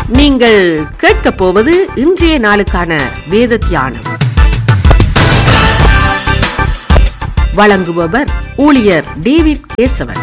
நீங்கள் கேட்கப் போவது இன்றைய நாளுக்கான வேத தியானம் வழங்குபவர் ஊழியர் டேவிட் கேசவன்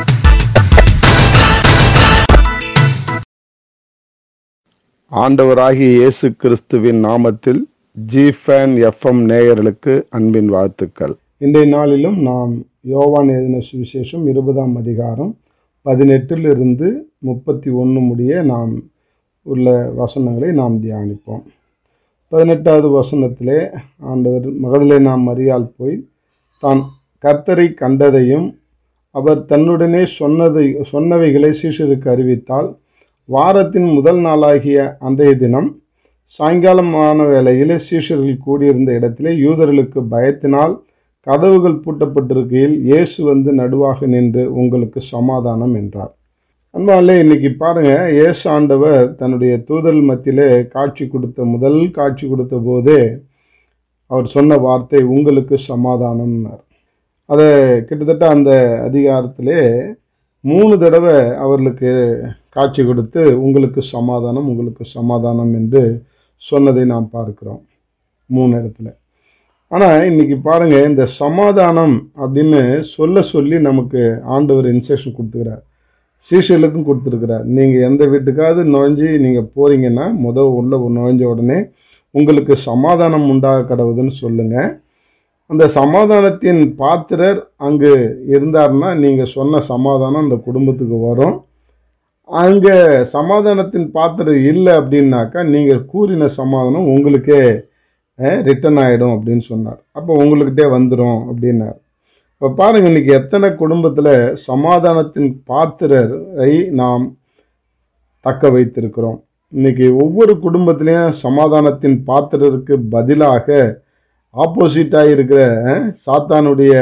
ஆண்டவராகிய இயேசு கிறிஸ்துவின் நாமத்தில் ஜிஃபேன் எஃப்எம் நேயர்களுக்கு அன்பின் வாழ்த்துக்கள் இன்றைய நாளிலும் நாம் யோவான் எழுதின சுவிசேஷம் இருபதாம் அதிகாரம் பதினெட்டிலிருந்து முப்பத்தி ஒன்று முடிய நாம் உள்ள வசனங்களை நாம் தியானிப்போம் பதினெட்டாவது வசனத்திலே ஆண்டவர் மகளிலே நாம் மரியாள் போய் தான் கர்த்தரை கண்டதையும் அவர் தன்னுடனே சொன்னதை சொன்னவைகளை சீஷருக்கு அறிவித்தால் வாரத்தின் முதல் நாளாகிய அன்றைய தினம் சாயங்காலமான வேளையிலே சீஷர்கள் கூடியிருந்த இடத்திலே யூதர்களுக்கு பயத்தினால் கதவுகள் பூட்டப்பட்டிருக்கையில் இயேசு வந்து நடுவாக நின்று உங்களுக்கு சமாதானம் என்றார் அன்பாலே இன்னைக்கு பாருங்க இயேசு ஆண்டவர் தன்னுடைய தூதர் மத்தியிலே காட்சி கொடுத்த முதல் காட்சி கொடுத்த போதே அவர் சொன்ன வார்த்தை உங்களுக்கு சமாதானம்னார் அதை கிட்டத்தட்ட அந்த அதிகாரத்திலே மூணு தடவை அவர்களுக்கு காட்சி கொடுத்து உங்களுக்கு சமாதானம் உங்களுக்கு சமாதானம் என்று சொன்னதை நாம் பார்க்கிறோம் மூணு இடத்துல ஆனால் இன்னைக்கு பாருங்க இந்த சமாதானம் அப்படின்னு சொல்ல சொல்லி நமக்கு ஆண்டவர் இன்ஸ்ட்ரக்ஷன் கொடுத்துக்கிறார் சீஷர்களுக்கும் கொடுத்துருக்கிறார் நீங்கள் எந்த வீட்டுக்காவது நுழைஞ்சி நீங்கள் போறீங்கன்னா முத உள்ள நுழைஞ்ச உடனே உங்களுக்கு சமாதானம் உண்டாக கடவுதுன்னு சொல்லுங்கள் அந்த சமாதானத்தின் பாத்திரர் அங்கு இருந்தார்னா நீங்கள் சொன்ன சமாதானம் அந்த குடும்பத்துக்கு வரும் அங்கே சமாதானத்தின் பாத்திரம் இல்லை அப்படின்னாக்கா நீங்கள் கூறின சமாதானம் உங்களுக்கே ரிட்டர்ன் ஆகிடும் அப்படின்னு சொன்னார் அப்போ உங்களுக்கிட்டே வந்துடும் அப்படின்னார் இப்போ பாருங்கள் இன்னைக்கு எத்தனை குடும்பத்தில் சமாதானத்தின் பாத்திரரை நாம் தக்க வைத்திருக்கிறோம் இன்னைக்கு ஒவ்வொரு குடும்பத்திலையும் சமாதானத்தின் பாத்திரருக்கு பதிலாக ஆப்போசிட்டாக இருக்கிற சாத்தானுடைய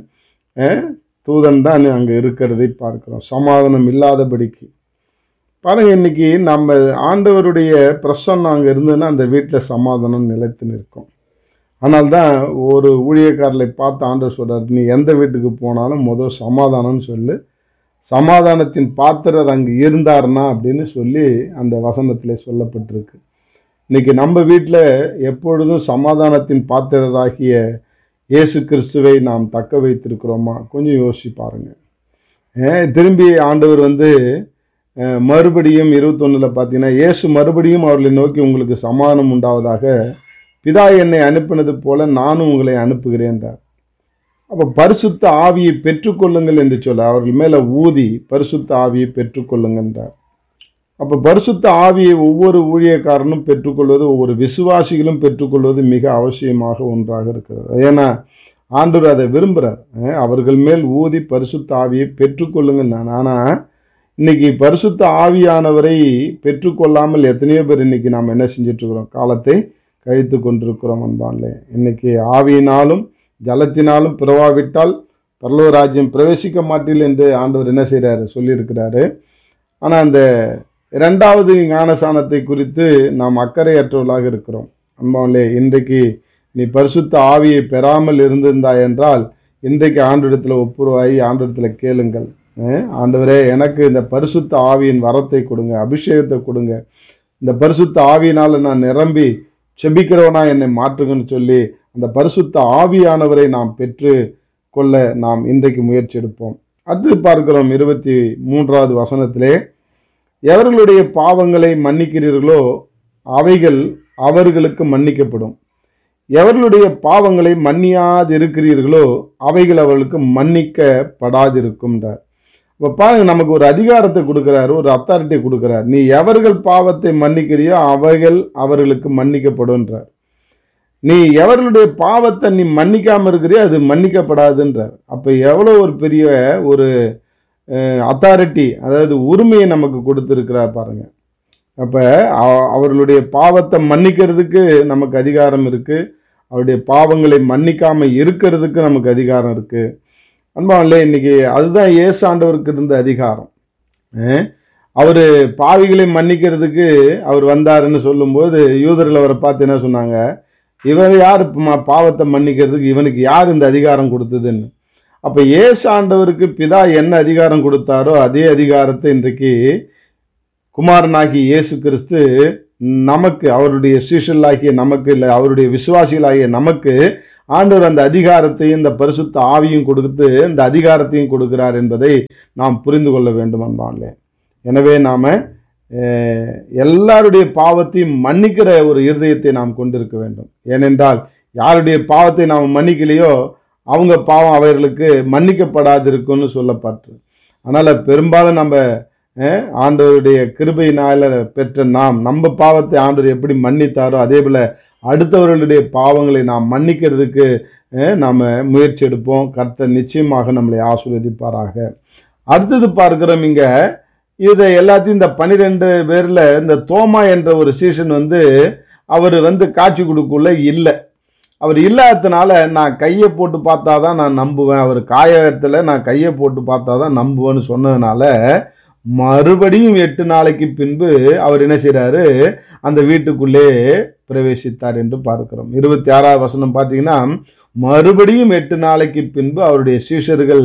தூதன் தான் அங்கே இருக்கிறதை பார்க்கிறோம் சமாதானம் இல்லாதபடிக்கு பாருங்க இன்னைக்கு நம்ம ஆண்டவருடைய பிரசன்னம் அங்கே இருந்ததுன்னா அந்த வீட்டில் சமாதானம் நிலைத்து நிற்கும் ஆனால் தான் ஒரு ஊழியக்காரரை பார்த்து ஆண்டவர் சொல்கிறார் நீ எந்த வீட்டுக்கு போனாலும் முதல் சமாதானம்னு சொல்லு சமாதானத்தின் பாத்திரர் அங்கே இருந்தார்னா அப்படின்னு சொல்லி அந்த வசனத்தில் சொல்லப்பட்டிருக்கு இன்னைக்கு நம்ம வீட்டில் எப்பொழுதும் சமாதானத்தின் பாத்திரராகிய இயேசு கிறிஸ்துவை நாம் தக்க வைத்திருக்கிறோமா கொஞ்சம் யோசிச்சு பாருங்க திரும்பி ஆண்டவர் வந்து மறுபடியும் இருபத்தொன்னில் பார்த்தீங்கன்னா இயேசு மறுபடியும் அவர்களை நோக்கி உங்களுக்கு சமாதானம் உண்டாவதாக பிதா என்னை அனுப்பினது போல நானும் உங்களை அனுப்புகிறேன்றார் அப்போ பரிசுத்த ஆவியை பெற்றுக்கொள்ளுங்கள் என்று சொல்ல அவர்கள் மேலே ஊதி பரிசுத்த ஆவியை பெற்றுக்கொள்ளுங்கன்றார் அப்போ பரிசுத்த ஆவியை ஒவ்வொரு ஊழியக்காரனும் பெற்றுக்கொள்வது ஒவ்வொரு விசுவாசிகளும் பெற்றுக்கொள்வது மிக அவசியமாக ஒன்றாக இருக்கிறது ஏன்னா ஆண்டவர் அதை விரும்புகிறார் அவர்கள் மேல் ஊதி பரிசுத்த ஆவியை பெற்றுக்கொள்ளுங்க நான் ஆனால் இன்னைக்கு பரிசுத்த ஆவியானவரை பெற்றுக்கொள்ளாமல் எத்தனையோ பேர் இன்னைக்கு நாம் என்ன செஞ்சிட்ருக்கிறோம் காலத்தை கழித்து கொண்டிருக்கிறோம் அன்பான்லே இன்னைக்கு ஆவியினாலும் ஜலத்தினாலும் பிறவாவிட்டால் பரலோ ராஜ்யம் பிரவேசிக்க மாட்டீர்கள் என்று ஆண்டவர் என்ன செய்கிறாரு சொல்லியிருக்கிறாரு ஆனால் அந்த இரண்டாவது ஞானசானத்தை குறித்து நாம் அக்கறையற்றவர்களாக இருக்கிறோம் அம்மாவிலே இன்றைக்கு நீ பரிசுத்த ஆவியை பெறாமல் இருந்திருந்தாய் என்றால் இன்றைக்கு ஆண்டிடத்தில் ஒப்புரவாகி ஆண்டிடத்தில் கேளுங்கள் ஆண்டவரே எனக்கு இந்த பரிசுத்த ஆவியின் வரத்தை கொடுங்க அபிஷேகத்தை கொடுங்க இந்த பரிசுத்த ஆவியினால் நான் நிரம்பி செபிக்கிறவனா என்னை மாற்றுங்கன்னு சொல்லி அந்த பரிசுத்த ஆவியானவரை நாம் பெற்று கொள்ள நாம் இன்றைக்கு முயற்சி எடுப்போம் அடுத்து பார்க்கிறோம் இருபத்தி மூன்றாவது வசனத்திலே எவர்களுடைய பாவங்களை மன்னிக்கிறீர்களோ அவைகள் அவர்களுக்கு மன்னிக்கப்படும் எவர்களுடைய பாவங்களை மன்னியாதிருக்கிறீர்களோ அவைகள் அவர்களுக்கு மன்னிக்கப்படாதிருக்கும்ன்றார் இப்போ பாருங்க நமக்கு ஒரு அதிகாரத்தை கொடுக்குறாரு ஒரு அத்தாரிட்டி கொடுக்குறார் நீ எவர்கள் பாவத்தை மன்னிக்கிறியோ அவைகள் அவர்களுக்கு மன்னிக்கப்படும்ன்றார் நீ எவர்களுடைய பாவத்தை நீ மன்னிக்காம இருக்கிறியோ அது மன்னிக்கப்படாதுன்றார் அப்போ எவ்வளோ ஒரு பெரிய ஒரு அத்தாரிட்டி அதாவது உரிமையை நமக்கு கொடுத்துருக்கிறார் பாருங்க அப்போ அவர்களுடைய பாவத்தை மன்னிக்கிறதுக்கு நமக்கு அதிகாரம் இருக்குது அவருடைய பாவங்களை மன்னிக்காமல் இருக்கிறதுக்கு நமக்கு அதிகாரம் இருக்குது அன்பாவில்லை இன்னைக்கு அதுதான் ஏசு ஆண்டவருக்கு இருந்த அதிகாரம் அவர் பாவிகளை மன்னிக்கிறதுக்கு அவர் வந்தாருன்னு சொல்லும்போது யூதர்கள் அவரை பார்த்து என்ன சொன்னாங்க இவர் யார் பாவத்தை மன்னிக்கிறதுக்கு இவனுக்கு யார் இந்த அதிகாரம் கொடுத்ததுன்னு அப்போ ஏசு ஆண்டவருக்கு பிதா என்ன அதிகாரம் கொடுத்தாரோ அதே அதிகாரத்தை இன்றைக்கு குமாரனாகிய இயேசு கிறிஸ்து நமக்கு அவருடைய சீஷர்களாகிய நமக்கு இல்லை அவருடைய விசுவாசிகளாகிய நமக்கு ஆண்டவர் அந்த அதிகாரத்தையும் இந்த பரிசுத்த ஆவியும் கொடுத்து இந்த அதிகாரத்தையும் கொடுக்கிறார் என்பதை நாம் புரிந்து கொள்ள வேண்டும் அன்பான்லே எனவே நாம அஹ், எல்லாருடைய பாவத்தையும் மன்னிக்கிற ஒரு இருதயத்தை நாம் கொண்டிருக்க வேண்டும் ஏனென்றால் யாருடைய பாவத்தை நாம் மன்னிக்கலையோ அவங்க பாவம் அவர்களுக்கு மன்னிக்கப்படாதிருக்கும்னு சொல்லப்பட்டு அதனால பெரும்பாலும் நம்ம அஹ், ஆண்டவருடைய கிருபையினால பெற்ற நாம் நம்ம பாவத்தை ஆண்டவர் எப்படி மன்னித்தாரோ அதே போல அடுத்தவர்களுடைய பாவங்களை நாம் மன்னிக்கிறதுக்கு அஹ், நாம முயற்சி எடுப்போம் கர்த்தர் நிச்சயமாக நம்மளை ஆசீர்வதிப்பாராக அடுத்தது பார்க்கிறோம் இங்க இதை எல்லாத்தையும் இந்த பனிரெண்டு பேர்ல இந்த தோமா என்ற ஒரு சீசன் வந்து அவர் வந்து காட்சி கொடுக்குள்ள இல்லை அவர் இல்லாததுனால நான் கையை போட்டு பார்த்தா தான் நான் நம்புவேன் அவர் காயத்தில் நான் கையை போட்டு பார்த்தா தான் நம்புவேன்னு சொன்னதுனால மறுபடியும் எட்டு நாளைக்கு பின்பு அவர் என்ன செய்றாரு அந்த வீட்டுக்குள்ளே பிரவேசித்தார் என்று பார்க்கிறோம் இருபத்தி ஆறாவது வசனம் பார்த்தீங்கன்னா மறுபடியும் எட்டு நாளைக்கு பின்பு அவருடைய சீஷர்கள்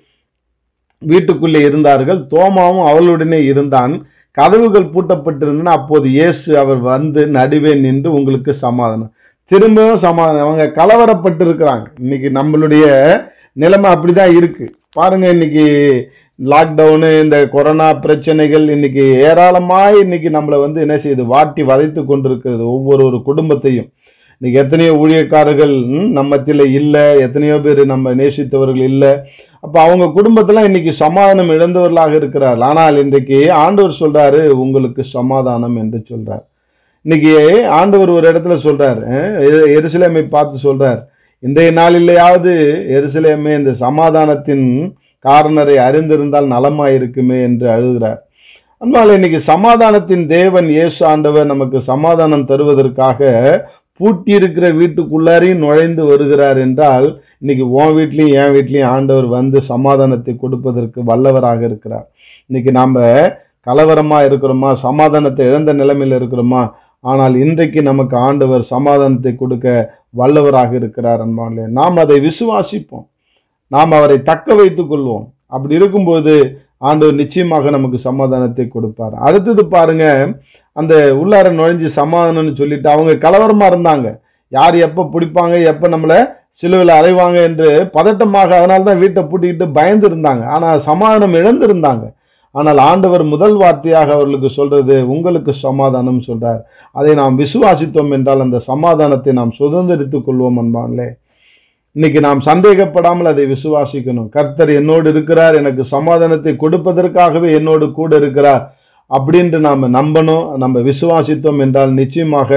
வீட்டுக்குள்ளே இருந்தார்கள் தோமாவும் அவளுடனே இருந்தான் கதவுகள் பூட்டப்பட்டிருந்தன அப்போது இயேசு அவர் வந்து நடுவே நின்று உங்களுக்கு சமாதானம் திரும்பவும் சமாதானம் அவங்க கலவரப்பட்டு இருக்கிறாங்க இன்னைக்கு நம்மளுடைய நிலைமை அப்படிதான் இருக்கு பாருங்க இன்னைக்கு லாக்டவுனு இந்த கொரோனா பிரச்சனைகள் இன்னைக்கு ஏராளமாய் இன்னைக்கு நம்மளை வந்து என்ன செய்யுது வாட்டி வதைத்து கொண்டிருக்கிறது ஒவ்வொரு ஒரு குடும்பத்தையும் இன்னைக்கு எத்தனையோ ஊழியக்காரர்கள் ம், நம்ம மத்தியில் இல்லை எத்தனையோ பேர் நம்ம நேசித்தவர்கள் இல்லை அப்போ அவங்க குடும்பத்தெல்லாம் இன்னைக்கு சமாதானம் இழந்தவர்களாக இருக்கிறார்கள் ஆனால் இன்றைக்கு ஆண்டவர் சொல்றாரு உங்களுக்கு சமாதானம் என்று சொல்றார் இன்னைக்கு ஆண்டவர் ஒரு இடத்துல சொல்றார் அஹ், எரு- எருசலேமை பார்த்து சொல்றார் இன்றைய நாளிலேயாவது எருசலேமே இந்த சமாதானத்தின் காரணரை அறிந்திருந்தால் நலமாயிருக்குமே என்று அழுகிறார் அதனால இன்னைக்கு சமாதானத்தின் தேவன் இயேசு ஆண்டவர் நமக்கு சமாதானம் தருவதற்காக பூட்டி இருக்கிற வீட்டுக்குள்ளாரையும் நுழைந்து வருகிறார் என்றால் இன்னைக்கு உன் வீட்லயும் என் வீட்லயும் ஆண்டவர் வந்து சமாதானத்தை கொடுப்பதற்கு வல்லவராக இருக்கிறார் இன்னைக்கு நாம கலவரமா இருக்கிறோமா சமாதானத்தை இழந்த நிலைமையில் இருக்கிறோமா ஆனால் இன்றைக்கு நமக்கு ஆண்டவர் சமாதானத்தை கொடுக்க வல்லவராக இருக்கிறார் அன்பாலே நாம் அதை விசுவாசிப்போம் நாம் அவரை தக்க வைத்துக் கொள்வோம் அப்படி இருக்கும்போது ஆண்டவர் நிச்சயமாக நமக்கு சமாதானத்தை கொடுப்பார் அடுத்தது பாருங்க அந்த உள்ளார நுழைஞ்சு சமாதானம்னு சொல்லிட்டு அவங்க கலவரமா இருந்தாங்க யார் எப்ப பிடிப்பாங்க எப்ப நம்மளை சிலுவையில் அறைவாங்க என்று பதட்டமாக அதனால தான் வீட்டை பூட்டிக்கிட்டு பயந்து இருந்தாங்க ஆனால் சமாதானம் இழந்திருந்தாங்க ஆனால் ஆண்டவர் முதல் வார்த்தையாக அவர்களுக்கு சொல்றது உங்களுக்கு சமாதானம் சொல்றார் அதை நாம் விசுவாசித்தோம் என்றால் அந்த சமாதானத்தை நாம் சுதந்திரித்துக் கொள்வோம் அன்பான்லே இன்னைக்கு நாம் சந்தேகப்படாமல் அதை விசுவாசிக்கணும் கர்த்தர் என்னோடு இருக்கிறார் எனக்கு சமாதானத்தை கொடுப்பதற்காகவே என்னோடு கூட இருக்கிறார் அப்படின்ட்டு நாம நம்பணும் நம்ம விசுவாசித்தோம் என்றால் நிச்சயமாக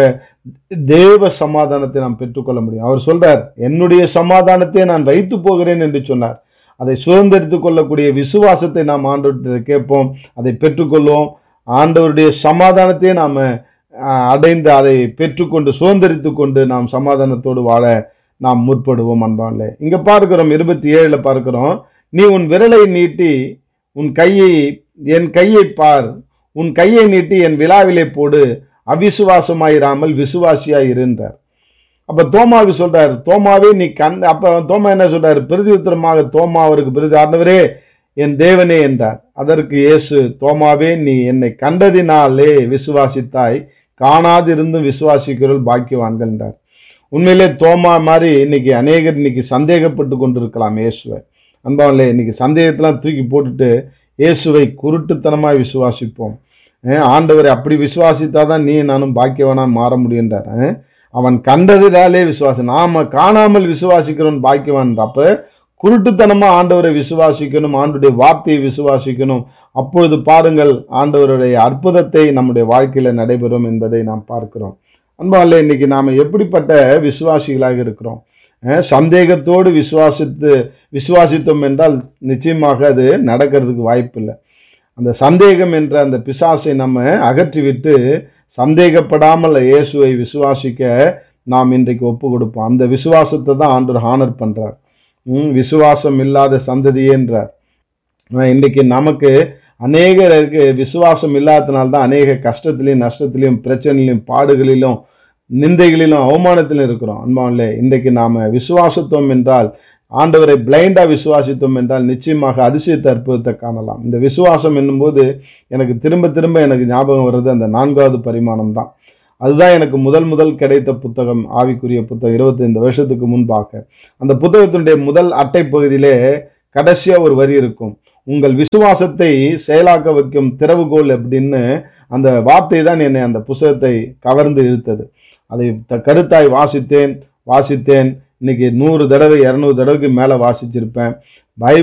தேவ சமாதானத்தை நாம் பெற்றுக்கொள்ள முடியும் அவர் சொல்றார் என்னுடைய சமாதானத்தை நான் வைத்து போகிறேன் என்று சொன்னார் அதை சுதந்திரித்துக் கொள்ளக்கூடிய விசுவாசத்தை நாம் ஆண்டவர்கிட்ட கேட்போம் அதை பெற்றுக்கொள்வோம் ஆண்டவருடைய சமாதானத்தை நாம அஹ், அடைந்து அதை பெற்றுக்கொண்டு சுதந்திரித்துக் கொண்டு நாம் சமாதானத்தோடு வாழ நாம் முற்படுவோம் அன்பான்ல இங்க பார்க்கிறோம் இருபத்தி ஏழுல பார்க்கிறோம் நீ உன் விரலை நீட்டி உன் கையை என் கையை பார் உன் கையை நீட்டி என் விழாவிலே போடு அவிசுவாசமாயிராமல் விசுவாசியாய் இருந்தார் அப்ப தோமாவுக்கு சொல்றாரு தோமாவே நீ கண் அப்ப தோமா என்ன சொல்றாரு பிரதி உத்தரமாக தோமா அவருக்கு பிரதி ஆண்டவரே என் தேவனே என்றார் அதற்கு இயேசு தோமாவே நீ என்னை கண்டதினாலே விசுவாசித்தாய் காணாதிருந்தும் விசுவாசிக்கிறவர்கள் பாக்கியவான்கள் என்றார் உண்மையிலே தோமா மாதிரி இன்னைக்கு அநேகர் இன்னைக்கு சந்தேகப்பட்டு கொண்டிருக்கலாம் இயேசுவை அன்பாவிலே இன்னைக்கு சந்தேகத்தெல்லாம் தூக்கி போட்டுட்டு இயேசுவை குருட்டுத்தனமாய் விசுவாசிப்போம் அஹ் ஆண்டவரை அப்படி விசுவாசித்தாதான் நீ நானும் பாக்கியவனா மாற முடியுன்றார் அஹ் அவன் கண்டதினாலே விசுவாசம் நாம காணாமல் விசுவாசிக்கிறோம் பாக்கியவான் அப்ப குருட்டுத்தனமா ஆண்டவரை விசுவாசிக்கணும் ஆண்டுடைய வார்த்தையை விசுவாசிக்கணும் அப்பொழுது பாருங்கள் ஆண்டவருடைய அற்புதத்தை நம்முடைய வாழ்க்கையில நடைபெறும் என்பதை நாம் பார்க்கிறோம் அன்பாலே இன்னைக்கு நாம எப்படிப்பட்ட விசுவாசிகளாக இருக்கிறோம் அஹ் சந்தேகத்தோடு விசுவாசித்து விசுவாசித்தோம் என்றால் நிச்சயமாக அது நடக்கிறதுக்கு வாய்ப்பு இல்லை அந்த சந்தேகம் என்ற அந்த பிசாசை நம்ம அகற்றிவிட்டு சந்தேகப்படாமல் இயேசுவை விசுவாசிக்க நாம் இன்றைக்கு ஒப்பு கொடுப்போம் அந்த விசுவாசத்தை தான் ஆண்டவர் ஹானர் பண்றார் ம், விசுவாசம் இல்லாத சந்ததியேன்றார் ஆனா, இன்னைக்கு நமக்கு அநேகருக்கு விசுவாசம் இல்லாததுனால தான் அநேக கஷ்டத்திலையும் நஷ்டத்திலையும் பிரச்சனையிலும் பாடுகளிலும் நிந்தைகளிலும் அவமானத்திலும் இருக்கிறோம் அன்பாவிலே இன்றைக்கு நாம விசுவாசத்தோம் என்றால் ஆண்டவரை பிளைண்டா விசுவாசித்தோம் என்றால் நிச்சயமாக அதிசயத்தை அற்புதத்தை காணலாம் இந்த விசுவாசம் என்னும்போது எனக்கு திரும்ப திரும்ப எனக்கு ஞாபகம் வர்றது அந்த நான்காவது பரிமாணம் தான் அதுதான் எனக்கு முதல் முதல் கிடைத்த புத்தகம் ஆவிக்குரிய புத்தகம் இருபத்தைந்து வருஷத்துக்கு முன்பாக அந்த புத்தகத்தினுடைய முதல் அட்டை பகுதியிலே கடைசியா ஒரு வரி இருக்கும் உங்கள் விசுவாசத்தை செயலாக்க வைக்கும் திறவுகோல் அப்படின்னு அந்த வார்த்தை தான் என்னை அந்த புத்தகத்தை கவர்ந்து இழுத்தது அதை த- கருத்தாய் வாசித்தேன் வாசித்தேன் இன்னைக்கு நூறு தடவை இரநூறு தடவைக்கு மேலே வாசிச்சிருப்பேன் பைபிள்